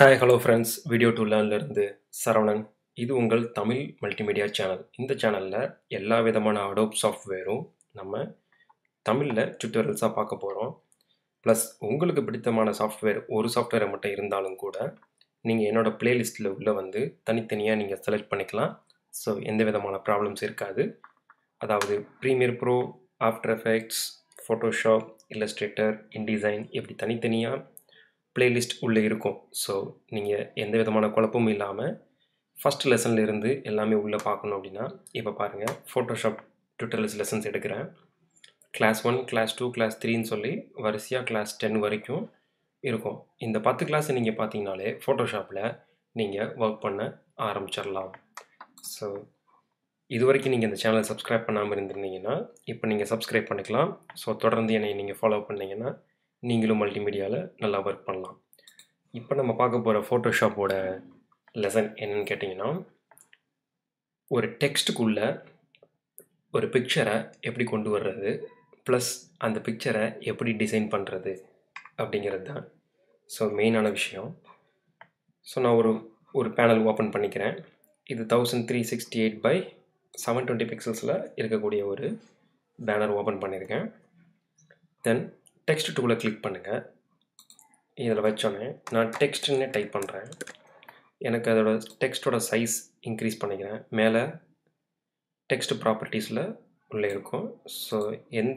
hi hello friends video to லேர்ன்லேருந்து சரவணன் இது உங்கள் தமிழ் மல்டிமீடியா சேனல் இந்த சேனலில் எல்லா விதமான அடோப் சாஃப்ட்வேரும் நம்ம தமிழில் டுட்டோரியல்ஸாக பார்க்க போகிறோம் ப்ளஸ் உங்களுக்கு பிடித்தமான சாஃப்ட்வேர் ஒரு சாஃப்ட்வேரை மட்டும் இருந்தாலும் கூட நீங்கள் என்னோடய ப்ளேலிஸ்ட்டில் உள்ள வந்து தனித்தனியாக நீங்கள் செலக்ட் பண்ணிக்கலாம் ஸோ எந்த விதமான ப்ராப்ளம்ஸ் இருக்காது அதாவது Premiere Pro After Effects Photoshop Illustrator InDesign இப்படி தனித்தனியாக பிளேலிஸ்ட் உள்ளே இருக்கும் ஸோ நீங்கள் எந்த விதமான குழப்பமும் இல்லாமல் ஃபஸ்ட் லெசனில் இருந்து எல்லாமே உள்ளே பார்க்கணும் அப்படின்னா இப்போ பாருங்கள் ஃபோட்டோஷாப் டுட்டோரியல்ஸ் லெசன்ஸ் எடுக்கிறேன் class one class two class த்ரீன்னு சொல்லி வரிசையாக கிளாஸ் டென் வரைக்கும் இருக்கும் இந்த பத்து கிளாஸ் நீங்கள் பார்த்தீங்கனாலே ஃபோட்டோஷாப்பில் நீங்கள் ஒர்க் பண்ண ஆரம்பிச்சிடலாம் ஸோ இது வரைக்கும் நீங்கள் இந்த சேனலை சப்ஸ்கிரைப் பண்ணாமல் இருந்திருந்தீங்கன்னா இப்போ நீங்கள் சப்ஸ்கிரைப் பண்ணிக்கலாம் ஸோ தொடர்ந்து என்னை நீங்கள் ஃபாலோ பண்ணீங்கன்னா நீங்களும் மல்டிமீடியாவில் நல்லா ஒர்க் பண்ணலாம் இப்போ நம்ம பார்க்க போகிற ஃபோட்டோஷாப்போட லெசன் என்னன்னு கேட்டிங்கன்னா ஒரு டெக்ஸ்ட்டுக்குள்ளே ஒரு பிக்சரை எப்படி கொண்டு வர்றது ப்ளஸ் அந்த பிக்சரை எப்படி டிசைன் பண்ணுறது அப்படிங்கிறது தான் ஸோ மெயினான விஷயம் ஸோ நான் ஒரு ஒரு பேனல் ஓப்பன் பண்ணிக்கிறேன் இது thousand three sixty eight by seven twenty பிக்சல்ஸில் இருக்கக்கூடிய ஒரு பேனர் ஓப்பன் பண்ணியிருக்கேன் தென் டெக்ஸ்ட் டூவில் கிளிக் பண்ணுங்கள் இதில் வச்சோன்னே நான் டெக்ஸ்ட்டுன்னே டைப் பண்ணுறேன் எனக்கு அதோட டெக்ஸ்ட்டோட சைஸ் இன்க்ரீஸ் பண்ணிக்கிறேன் மேலே டெக்ஸ்ட் ப்ராப்பர்ட்டிஸில் உள்ளே இருக்கும் ஸோ எந்த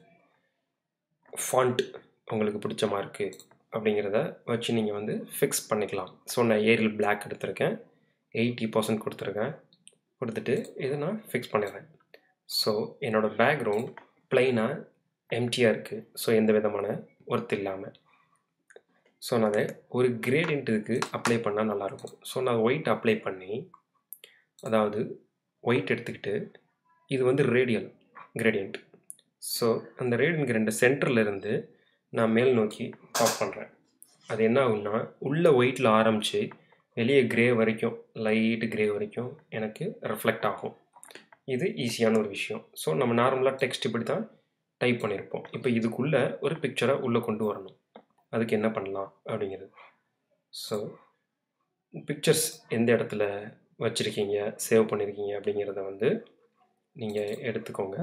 ஃபாண்ட் உங்களுக்கு பிடிச்ச மார்க்கு அப்படிங்கிறத வச்சு நீங்கள் வந்து ஃபிக்ஸ் பண்ணிக்கலாம் ஸோ நான் ஏரியல் பிளாக் எடுத்திருக்கேன் எயிட்டி பர்சன்ட் கொடுத்துருக்கேன் கொடுத்துட்டு இதை நான் ஃபிக்ஸ் பண்ணிடுறேன் ஸோ என்னோடய பேக்ரவுண்ட் ப்ளைனாக எம்டியாக இருக்குது ஸோ எந்த விதமான ஒர்த் இல்லாமல் ஸோ நான் அதை ஒரு கிரேடியன்ட்டுக்கு அப்ளை பண்ணால் நல்லாயிருக்கும் ஸோ நான் ஒயிட் அப்ளை பண்ணி அதாவது ஒயிட் எடுத்துக்கிட்டு இது வந்து ரேடியல் கிரேடியன்ட் ஸோ அந்த ரேடியன் கிரேடியன்ட் சென்டரில் இருந்து நான் மேல் நோக்கி பாப் பண்ணுறேன் அது என்ன ஆகும்னா உள்ள ஒயிட்டில் ஆரம்பித்து வெளியே கிரே வரைக்கும் லைட் கிரே வரைக்கும் எனக்கு ரிஃப்ளெக்ட் ஆகும் இது ஈஸியான ஒரு விஷயம் ஸோ நம்ம நார்மலாக டெக்ஸ்ட் இப்படி தான் டைப் பண்ணியிருப்போம் இப்போ இதுக்குள்ளே ஒரு பிக்சரை உள்ளே கொண்டு வரணும் அதுக்கு என்ன பண்ணலாம் அப்படிங்கிறது ஸோ பிக்சர்ஸ் எந்த இடத்துல வச்சுருக்கீங்க சேவ் பண்ணியிருக்கீங்க அப்படிங்கிறத வந்து நீங்கள் எடுத்துக்கோங்க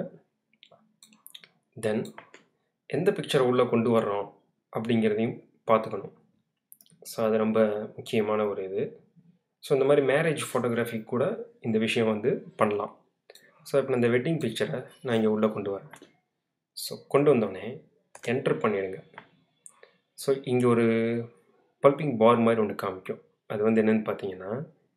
தென் எந்த பிக்சரை உள்ளே கொண்டு வர்றோம் அப்படிங்கிறதையும் பார்த்துக்கணும் ஸோ அது ரொம்ப முக்கியமான ஒரு இது ஸோ இந்த மாதிரி மேரேஜ் ஃபோட்டோகிராஃபி கூட இந்த விஷயம் வந்து பண்ணலாம் ஸோ இப்போ இந்த வெட்டிங் பிக்சரை நான் இங்கே உள்ளே கொண்டு வரேன் ஸோ கொண்டு வந்தோடனே என்டர் பண்ணிடுங்க ஸோ இங்கே ஒரு பல்பிங் பார் மாதிரி ஒன்று காமிக்கும் அது வந்து என்னென்னு பார்த்தீங்கன்னா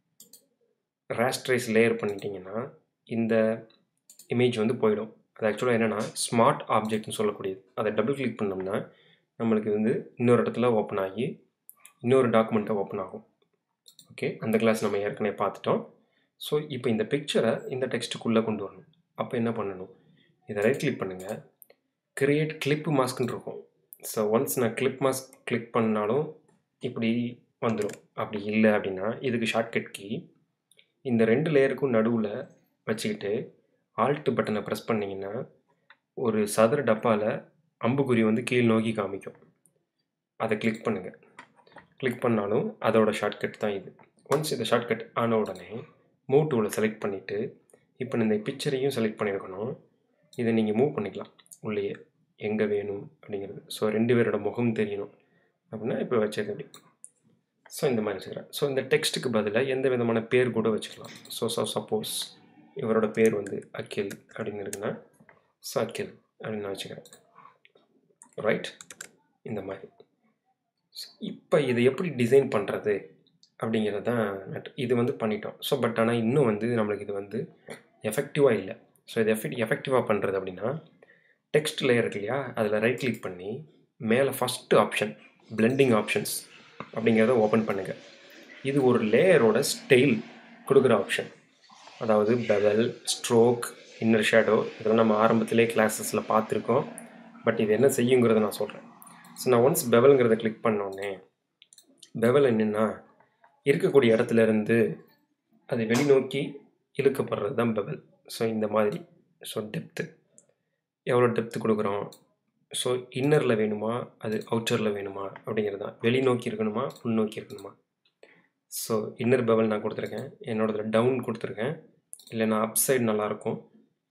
ரேஸ்ட்ரைஸ் லேயர் பண்ணிட்டீங்கன்னா இந்த இமேஜ் வந்து போயிடும் அது ஆக்சுவலாக என்னென்னா ஸ்மார்ட் ஆப்ஜெக்ட்னு சொல்லக்கூடியது அதை டபுள் கிளிக் பண்ணோம்னா நம்மளுக்கு வந்து இன்னொரு இடத்துல ஓப்பன் ஆகி இன்னொரு டாக்குமெண்ட்டை ஓப்பன் ஆகும் ஓகே அந்த கிளாஸ் நம்ம ஏற்கனவே பார்த்துட்டோம் ஸோ இப்போ இந்த பிக்சரை இந்த டெக்ஸ்ட்டுக்குள்ளே கொண்டு வரணும் அப்போ என்ன பண்ணணும் இதை ரைட் கிளிக் பண்ணுங்கள் கிரியேட் கிளிப் மாஸ்க்னு இருக்கும் ஸோ ஒன்ஸ் நான் கிளிப் மாஸ்க் கிளிக் பண்ணாலும் இப்படி வந்துடும் அப்படி இல்லை அப்படின்னா இதுக்கு ஷார்ட்கட் கீ இந்த ரெண்டு லேயருக்கும் நடுவில் வச்சுக்கிட்டு ஆல்ட் பட்டனை ப்ரெஸ் பண்ணிங்கன்னா ஒரு சதுர டப்பாவில் அம்புக்குறி வந்து கீழ் நோக்கி காமிக்கும் அதை கிளிக் பண்ணுங்கள் கிளிக் பண்ணாலும் அதோட ஷார்ட்கட் தான் இது ஒன்ஸ் இந்த ஷார்ட்கட் ஆன உடனே மூவ் டூவில் செலக்ட் பண்ணிவிட்டு இப்போ இந்த பிக்சரையும் செலக்ட் பண்ணியிருக்கணும் இதை நீங்கள் மூவ் பண்ணிக்கலாம் உள்ளேயே எங்கே வேணும் அப்படிங்கிறது ஸோ ரெண்டு பேரோட முகம் தெரியணும் அப்படின்னா இப்போ வச்சது அப்படி ஸோ இந்த மாதிரி வச்சுக்கிறேன் ஸோ இந்த டெக்ஸ்ட்டுக்கு பதிலாக எந்த விதமான பேர் கூட வச்சுக்கலாம் ஸோ ஸோ சப்போஸ் இவரோட பேர் வந்து அகில் அப்படின்னு இருக்குன்னா ஸோ அகில் அப்படின்னு நான் வச்சுக்கிறேன் ரைட் இந்த மாதிரி இப்போ இதை எப்படி டிசைன் பண்ணுறது அப்படிங்கிறது தான் இது வந்து பண்ணிட்டோம் ஸோ பட் ஆனால் இன்னும் வந்து நம்மளுக்கு இது வந்து எஃபெக்டிவாக இல்லை ஸோ இது எஃபெக்ட் எஃபெக்டிவாக பண்ணுறது அப்படின்னா டெக்ஸ்ட் லேயர் இருக்கு இல்லையா அதில் ரைட் கிளிக் பண்ணி மேலே ஃபஸ்ட்டு ஆப்ஷன் பிளெண்டிங் ஆப்ஷன்ஸ் அப்படிங்கிறத ஓப்பன் பண்ணுங்கள் இது ஒரு லேயரோட ஸ்டைல் கொடுக்குற ஆப்ஷன் அதாவது பெவல் ஸ்ட்ரோக் இன்னர் ஷேடோ இதெல்லாம் நம்ம ஆரம்பத்திலே கிளாஸஸில் பார்த்துருக்கோம் பட் இது என்ன செய்யுங்கிறத நான் சொல்கிறேன் ஸோ நான் ஒன்ஸ் பெவலுங்கிறத கிளிக் பண்ணோடனே பெவல் என்னென்னா இருக்கக்கூடிய இடத்துல இருந்து அது வெளிநோக்கி இழுக்கப்படுறது தான் பெவல் ஸோ இந்த மாதிரி ஸோ டெப்த்து எவ்வளோ டெப்த்து கொடுக்குறோம் ஸோ இன்னரில் வேணுமா அது அவுட்டரில் வேணுமா அப்படிங்கிறது தான் வெளிநோக்கி இருக்கணுமா உள்நோக்கி இருக்கணுமா ஸோ இன்னர் பெவல் நான் கொடுத்துருக்கேன் என்னோடதில் டவுன் கொடுத்துருக்கேன் இல்லைன்னா அப் சைடு நல்லாயிருக்கும்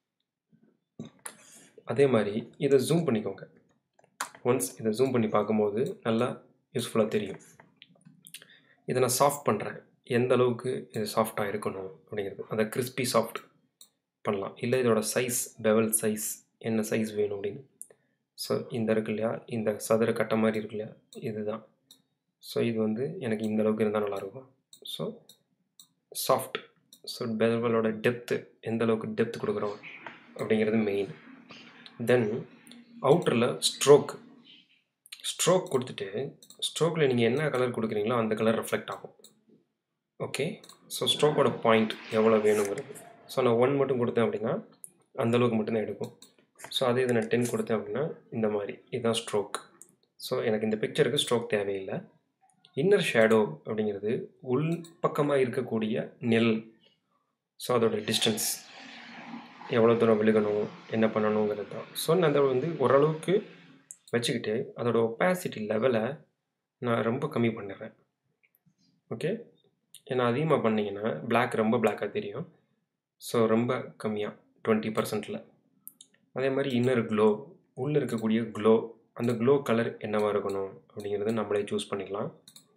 அதே மாதிரி இதை ஜூம் பண்ணிக்கோங்க ஒன்ஸ் இதை ஜூம் பண்ணி பார்க்கும்போது நல்லா யூஸ்ஃபுல்லாக தெரியும் இதை நான் சாஃப்ட் பண்ணுறேன் எந்த அளவுக்கு இது சாஃப்டாக இருக்கணும் அப்படிங்கிறது அதை கிறிஸ்பி சாஃப்ட் பண்ணலாம் இல்லை இதோட சைஸ் பெவல் சைஸ் என்ன சைஸ் வேணும் அப்படின்னு ஸோ இந்த இருக்கு இல்லையா இந்த சதுர கட்ட மாதிரி இருக்கு இல்லையா இதுதான் ஸோ இது வந்து எனக்கு இந்த அளவுக்கு இருந்தால் நல்லாயிருக்கும் ஸோ சாஃப்ட் ஸோ பெவலோட டெப்த்து எந்த அளவுக்கு டெப்த் கொடுக்குறோம் அப்படிங்கிறது மெயின் தென் அவுட்டரில் ஸ்ட்ரோக் ஸ்ட்ரோக் கொடுத்துட்டு ஸ்ட்ரோக்கில் நீங்கள் என்ன கலர் கொடுக்குறீங்களோ அந்த கலர் ரெஃப்ளெக்ட் ஆகும் ஓகே ஸோ ஸ்ட்ரோக்கோட பாயிண்ட் எவ்வளோ வேணுங்கிறது ஸோ நான் ஒன் மட்டும் கொடுத்தேன் அப்படின்னா அந்தளவுக்கு மட்டும்தான் எடுக்கும் ஸோ அதே இது நான் டென் கொடுத்தேன் அப்படின்னா இந்த மாதிரி இதுதான் ஸ்ட்ரோக் ஸோ எனக்கு இந்த பிக்சருக்கு ஸ்ட்ரோக் தேவையில்லை இன்னர் ஷேடோ அப்படிங்கிறது உள் பக்கமாக இருக்கக்கூடிய நெல் ஸோ அதோட டிஸ்டன்ஸ் எவ்வளோ தூரம் விழுகணும் என்ன பண்ணணுங்கிறது தான் ஸோ நான் அதை வந்து ஓரளவுக்கு வச்சுக்கிட்டு அதோட ஒப்பாசிட்டி லெவலை நான் ரொம்ப கம்மி பண்ணிடுறேன் ஓகே ஏன்னா அதிகமாக பண்ணிங்கன்னா பிளாக் ரொம்ப பிளாக்காக தெரியும் ஸோ ரொம்ப கம்மியாக டுவெண்ட்டி பர்சன்ட்டில் அதே மாதிரி இன்னர் க்ளோ உள்ளே இருக்கக்கூடிய க்ளோ அந்த க்ளோ கலர் என்னவாக இருக்கணும் அப்படிங்கிறத நம்மளே சூஸ் பண்ணிக்கலாம்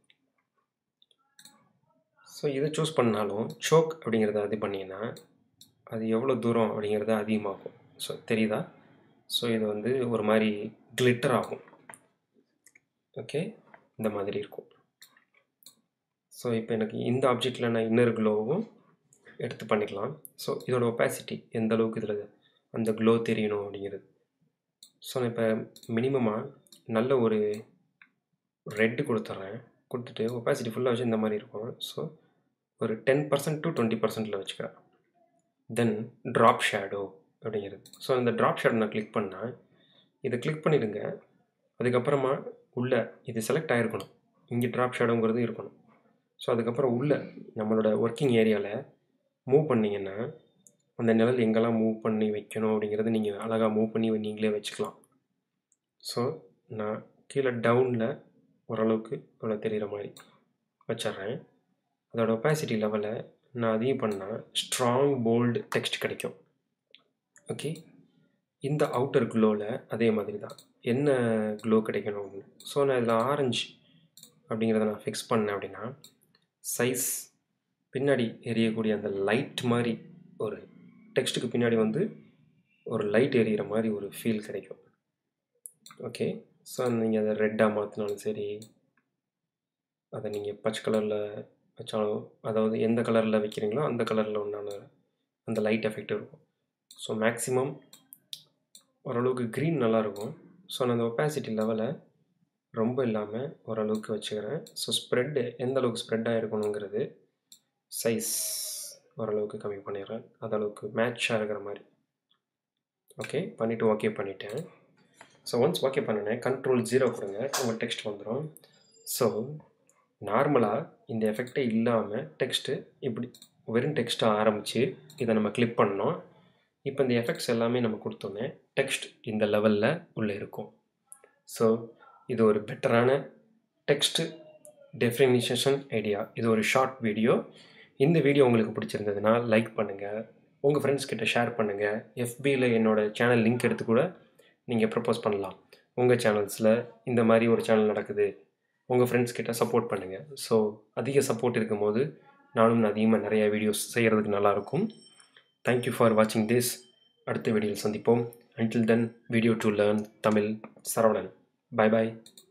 ஸோ இதை சூஸ் பண்ணாலும் சோக் அப்படிங்கிறத இது பண்ணிங்கன்னா அது எவ்வளோ தூரம் அப்படிங்கிறது அதிகமாகும் ஸோ தெரியுதா ஸோ இது வந்து ஒரு மாதிரி கிளிட்டர் ஆகும் ஓகே இந்த மாதிரி இருக்கும் ஸோ இப்போ எனக்கு இந்த ஆப்ஜெக்டில் நான் இன்னர் க்ளோவும் எடுத்து பண்ணிக்கலாம் ஸோ இதோட ஒப்பாசிட்டி எந்த அளவுக்கு இதில் அந்த க்ளோ தெரியணும் அப்படிங்கிறது ஸோ நான் இப்போ மினிமமாக நல்ல ஒரு ரெட்டு கொடுத்துட்றேன் கொடுத்துட்டு ஒப்பாசிட்டி ஃபுல்லாக வச்சு இந்த மாதிரி இருக்கும் ஸோ ஒரு டென் பர்சன்ட் டு டுவெண்ட்டி பர்சன்ட்டில் வச்சுக்கிறேன் தென் ட்ராப் ஷேடோ அப்படிங்கிறது ஸோ இந்த ட்ராப் ஷேடோ நான் கிளிக் பண்ணால் இதை கிளிக் பண்ணிடுங்க அதுக்கப்புறமா உள்ளே இது செலக்ட் ஆகிருக்கணும் இங்கே ட்ராப் ஷேடோங்கிறது இருக்கணும் ஸோ அதுக்கப்புறம் உள்ளே நம்மளோட ஒர்க்கிங் ஏரியாவில் மூவ் பண்ணிங்கன்னா அந்த நிழல் எங்கெல்லாம் மூவ் பண்ணி வைக்கணும் அப்படிங்கிறது நீங்கள் அழகாக மூவ் பண்ணி நீங்களே வச்சுக்கலாம் ஸோ நான் கீழே டவுனில் ஓரளவுக்கு இவ்வளோ தெரிகிற மாதிரி வச்சிட்றேன் அதோட ஒப்பாசிட்டி லெவலை நான் அதிகம் பண்ணால் ஸ்ட்ராங் போல்டு டெக்ஸ்ட் கிடைக்கும் ஓகே இந்த அவுட்டர் க்ளோவில் அதே மாதிரி தான் என்ன க்ளோ கிடைக்கணும் ஸோ நான் இதில் ஆரஞ்சு அப்படிங்கிறத நான் ஃபிக்ஸ் பண்ணேன் அப்படின்னா சைஸ் பின்னாடி எரியக்கூடிய அந்த லைட் மாதிரி ஒரு டெக்ஸ்ட்டுக்கு பின்னாடி வந்து ஒரு லைட் எரியிற மாதிரி ஒரு ஃபீல் கிடைக்கும் ஓகே ஸோ நீங்கள் அதை ரெட்டாக மாற்றினாலும் சரி அதை நீங்கள் பச்சை கலரில் வச்சாலும் அதாவது எந்த கலரில் வைக்கிறீங்களோ அந்த கலரில் உண்டான அந்த லைட் எஃபெக்ட் இருக்கும் ஸோ மேக்ஸிமம் ஓரளவுக்கு க்ரீன் நல்லாயிருக்கும் ஸோ நான் அந்த ஒப்பாசிட்டி லெவலை ரொம்ப இல்லாமல் ஓரளவுக்கு வச்சுக்கிறேன் ஸோ ஸ்ப்ரெட்டு எந்த அளவுக்கு ஸ்ப்ரெட்டாக இருக்கணுங்கிறது சைஸ் ஓரளவுக்கு கம்மி பண்ணிடுறேன் அது அளவுக்கு மேட்சாக இருக்கிற மாதிரி ஓகே பண்ணிவிட்டு ஓகே பண்ணிட்டேன் ஸோ ஒன்ஸ் ஓகே பண்ணினேன் கண்ட்ரோல் ஜீரோ கொடுங்க உங்கள் டெக்ஸ்ட் வந்துடும் ஸோ நார்மலாக இந்த எஃபெக்டே இல்லாமல் டெக்ஸ்ட்டு இப்படி வெறும் டெக்ஸ்ட்டாக ஆரம்பித்து இதை நம்ம கிளிக் பண்ணோம் இப்போ இந்த எஃபெக்ட்ஸ் எல்லாமே நம்ம கொடுத்தோன்னே டெக்ஸ்ட் இந்த லெவலில் உள்ளே இருக்கும் ஸோ இது ஒரு பெட்டரான டெக்ஸ்ட் டெஃபினிஷன் ஐடியா இது ஒரு ஷார்ட் வீடியோ இந்த வீடியோ உங்களுக்கு பிடிச்சிருந்ததுன்னா லைக் பண்ணுங்கள் உங்கள் ஃப்ரெண்ட்ஸ் கிட்ட ஷேர் பண்ணுங்கள் எஃபியில் என்னோடய சேனல் லிங்க் எடுத்து கூட நீங்கள் ப்ரப்போஸ் பண்ணலாம் உங்கள் சேனல்ஸில் இந்த மாதிரி ஒரு சேனல் நடக்குது உங்கள் ஃப்ரெண்ட்ஸ் கிட்ட சப்போர்ட் பண்ணுங்கள் ஸோ அதிக சப்போர்ட் இருக்கும்போது நானும் அதிகமாக நிறையா வீடியோஸ் செய்கிறதுக்கு நல்லாயிருக்கும் தேங்க்யூ ஃபார் வாட்சிங் திஸ் அடுத்த வீடியோவில் சந்திப்போம் until then video to learn Tamil Saravanan bye bye